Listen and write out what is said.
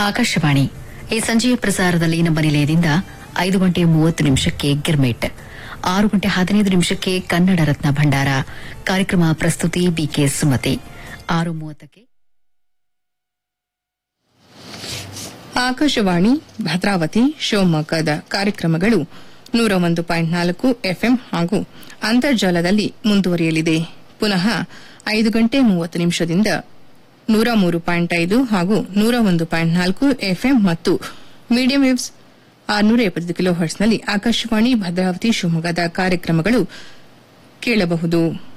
ಆಕಾಶವಾಣಿ ಈ ಸಂಜೆಯ ಪ್ರಸಾರದಲ್ಲಿ ನಮ್ಮ ನಿಲಯದಿಂದ ಐದು ಗಂಟೆ ಮೂವತ್ತು ನಿಮಿಷಕ್ಕೆ ಗಿರ್ಮಿಟ್ ಆರು ಗಂಟೆ ಹದಿನೈದು ನಿಮಿಷಕ್ಕೆ ಕನ್ನಡ ರತ್ನ ಭಂಡಾರ ಕಾರ್ಯಕ್ರಮ ಪ್ರಸ್ತುತಿ ಬಿಕೆ ಸುಮತಿ ಆರು ಮೂವತ್ತಕ್ಕೆ ಆಕಾಶವಾಣಿ ಭದ್ರಾವತಿ ಶಿವಮೊಗ್ಗದ ಕಾರ್ಯಕ್ರಮಗಳು ನೂರ ಒಂದು ಪಾಯಿಂಟ್ ನಾಲ್ಕು ಎಫ್ಎಂ ಹಾಗೂ ಅಂತರ್ಜಾಲದಲ್ಲಿ ಮುಂದುವರಿಯಲಿದೆ ಪುನಃ ಐದು ಗಂಟೆ ಮೂವತ್ತು ನಿಮಿಷದಿಂದ ನೂರ ಮೂರು ಪಾಯಿಂಟ್ ಐದು ಹಾಗೂ ನೂರ ಒಂದು ಪಾಯಿಂಟ್ ನಾಲ್ಕು ಎಫ್ಎಂ ಮತ್ತು ಮೀಡಿಯಂ ವೇವ್ಸ್ ಆರುನೂರ ಎಪ್ಪತ್ತು ಕಿಲೋ ಹರ್ಟ್ಸ್ನಲ್ಲಿ ಆಕಾಶವಾಣಿ ಭದ್ರಾವತಿ ಶಿವಮೊಗ್ಗದ ಕಾರ್ಯಕ್ರಮಗಳು ಕೇಳಬಹುದು